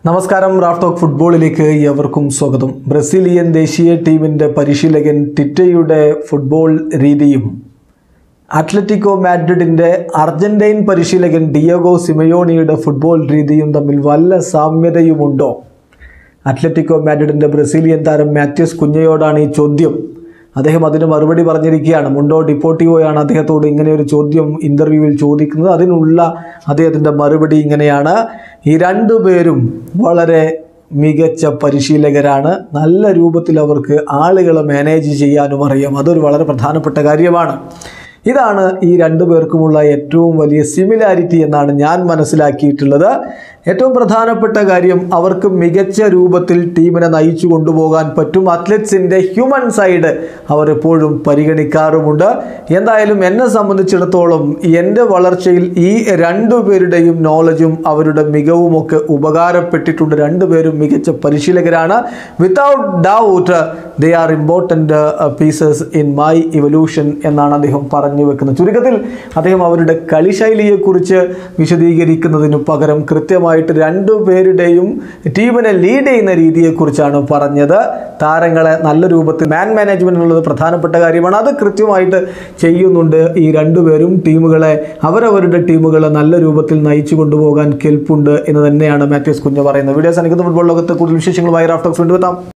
നമസ്കാരം Raf talk ഫുട്ബോളിലേക്ക് ഏവർക്കും സ്വാഗതം ബ്രസീലിയൻ ദേശീയ ടീമിൻ്റെ പരിശീലകൻ ടിറ്റയുടെ ഫുട്ബോൾ രീതിയും അത്ലറ്റിക്കോ മാഡ്രിഡിൻ്റെ അർജന്റൈൻ പരിശീലകൻ ഡിയോഗോ സിമയോണിയുടെ ഫുട്ബോൾ രീതിയും തമ്മിൽ വല്ല സാമ്യതയുമുണ്ടോ അത്ലറ്റിക്കോ മാഡ്രിഡിൻ്റെ ബ്രസീലിയൻ താരം മാത്യൂസ് കുഞ്ഞയോടാണ് ഈ ചോദ്യം അദ്ദേഹം അതിന് മറുപടി പറഞ്ഞിരിക്കുകയാണ് മുണ്ടോ ഡിപ്പോട്ടിയോയാണ് അദ്ദേഹത്തോട് ഇങ്ങനെ ഒരു ചോദ്യം ഇൻ്റർവ്യൂവിൽ ചോദിക്കുന്നത് അതിനുള്ള അദ്ദേഹത്തിൻ്റെ മറുപടി ഇങ്ങനെയാണ് ഈ രണ്ടു പേരും വളരെ മികച്ച പരിശീലകരാണ് നല്ല രൂപത്തിൽ അവർക്ക് ആളുകളെ മാനേജ് ചെയ്യാനും അറിയാം അതൊരു വളരെ പ്രധാനപ്പെട്ട കാര്യമാണ് ഇതാണ് ഈ രണ്ടു പേർക്കുമുള്ള ഏറ്റവും വലിയ സിമിലാരിറ്റി എന്നാണ് ഞാൻ മനസ്സിലാക്കിയിട്ടുള്ളത് ഏറ്റവും പ്രധാനപ്പെട്ട കാര്യം അവർക്ക് മികച്ച രൂപത്തിൽ ടീമിനെ നയിച്ചു കൊണ്ടുപോകാൻ പറ്റും അത്ലറ്റ്സിൻ്റെ ഹ്യൂമൻ സൈഡ് അവർ എപ്പോഴും പരിഗണിക്കാറുമുണ്ട് എന്തായാലും എന്നെ സംബന്ധിച്ചിടത്തോളം എൻ്റെ വളർച്ചയിൽ ഈ രണ്ടു പേരുടെയും നോളജും അവരുടെ മികവുമൊക്കെ ഉപകാരപ്പെട്ടിട്ടുണ്ട് രണ്ടുപേരും മികച്ച പരിശീലകരാണ് without doubt they are important pieces in my evolution എന്നാണ് അദ്ദേഹം പറഞ്ഞു വെക്കുന്നത് ചുരുക്കത്തിൽ അദ്ദേഹം അവരുടെ കളിശൈലിയെക്കുറിച്ച് വിശദീകരിക്കുന്നതിന് പകരം കൃത്യമായിട്ട് രണ്ടു പേരുടെയും ടീമിനെ ലീഡ് ചെയ്യുന്ന രീതിയെക്കുറിച്ചാണ് പറഞ്ഞത് താരങ്ങളെ നല്ല രൂപത്തിൽ മാൻ മാനേജ്മെന്റ് എന്നുള്ളത് പ്രധാനപ്പെട്ട കാര്യമാണ് അത് കൃത്യമായിട്ട് ചെയ്യുന്നുണ്ട് ഈ രണ്ടുപേരും ടീമുകളെ അവരവരുടെ ടീമുകളെ നല്ല രൂപത്തിൽ നയിച്ചു കൊണ്ടുപോകാൻ കെൽപ്പുണ്ട് എന്ന് തന്നെയാണ് മാത്യൂസ് കുഞ്ഞ് പറയുന്നത് വീഡിയോസ് അനുക്കുന്ന ഫുട്ബോൾ ലോകത്ത് കൂടുതൽ വിശേഷങ്ങളുമായി റാഫ്റ്റോക്സ് കൊണ്ടുവെത്താം